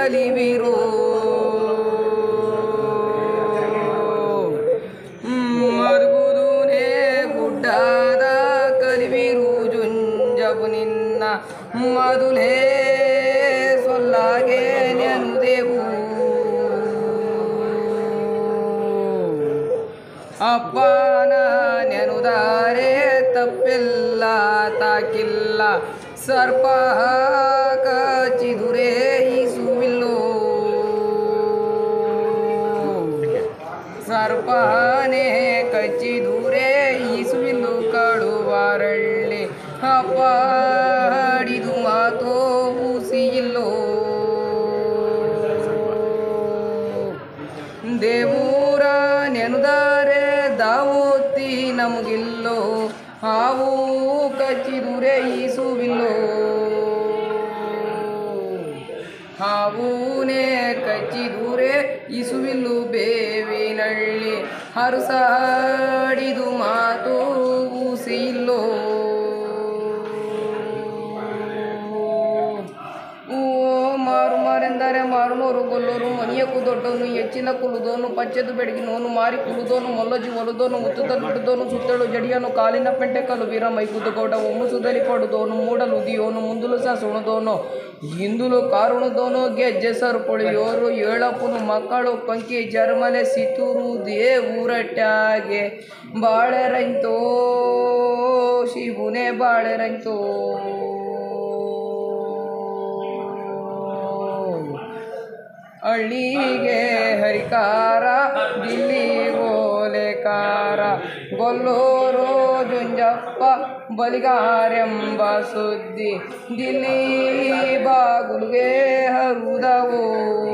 ಕಲಿವಿರೋ ಮರುಗುದುನೇ ಗುಡ್ಡದ ಕಲಿವಿರು ಜುಂಜಬು ನಿನ್ನ ಮದುಲೇ ಸೊಲ್ಲಾಗೆ ನೆನುದೆವು ಅಪ್ಪನ ನೆನುದಾರೆ ತಪ್ಪಿಲ್ಲ ತಾಕಿಲ್ಲ ಸರ್ಪ ಕಚಿದುರೇ ಈಸುವಿಲ್ಲೋ ಸರ್ಪನೆ ಕಚ್ಚಿದುರೇ ಈಸುವಿಲ್ಲು ಕಳುವರಳ್ಳಿ ಅಪ್ಪ ಹಡಿದು ಮಾತೋ ಉಸಿಯಿಲ್ಲೋ ದೇವೂರ ನೆನುದಾರೆ ದಾವೋತಿ ನಮಗಿಲ್ಲೋ ಹಾವು ಕಚ್ಚಿದುರೆ ಈಸುವಿಲ್ಲೋ ಹಾವೂನೇ ಕಚ್ಚಿದುರೆ ಇಸುವಿಲ್ಲು ಬೇವಿನಳ್ಳಿ ಹರುಸ ಹಾಡಿದು ಮಾತು ಉಸಿಲ್ಲೋ ಓ ಮಾರು ಮಾರೆಂದರೆ ಮಾರುನೋರು ಗೊಲ್ಲೋರು ಮನಿಯಕ್ಕೂ ದೊಡ್ಡವನು ಹೆಚ್ಚಿನ ಕುಲುದೋನು ಪಚ್ಚೆದು ಬೆಡಗಿನೋನು ಮಾರಿ ಕುಲುದೋನು ಮೊಲ್ಲಜಿ ಒಲುದೋನು ಮುತ್ತುದಲ್ಲಿ ಬಿಡುದೋನು ಸುತ್ತಳು ಜಡಿಯನು ಕಾಲಿನ ಪೆಂಟೆ ಕಲು ವೀರ ಮೈಗುದ್ದಗೌಡ ಒಮ್ಮುಸುದಲ್ಲಿ ಪಡುದೋನು ಮೂಡಲು ಉದಿಯೋನು ಮುಂದುಲು ಸಹ ಸುಣದೋನು ಹಿಂದುಲು ಕಾರುಣದೋನು ಗೆಜ್ಜೆ ಸರುಪುಳಿಯೋರು ಏಳಪ್ಪನು ಮಕ್ಕಳು ಪಂಕಿ ಜರ್ಮಲೆ ಸಿತೂರು ದೇ ಊರಟ್ಯಾಗೆ ಬಾಳೆ ರೈತೋ ಶಿವುನೇ ಬಾಳೆ ರೈತೋ ಹಳ್ಳಿಗೆ ಹರಿಕಾರ ದಿಲ್ಲಿ ಗೋಲೆಕಾರ ಗೊಲ್ಲೂರು ಜುಂಜಪ್ಪ ಬಲಿಗಾರೆಂಬ ಸುದ್ದಿ ದಿಲ್ಲಿ ಬಾಗುಲ್ಗೆ ಹರುದವು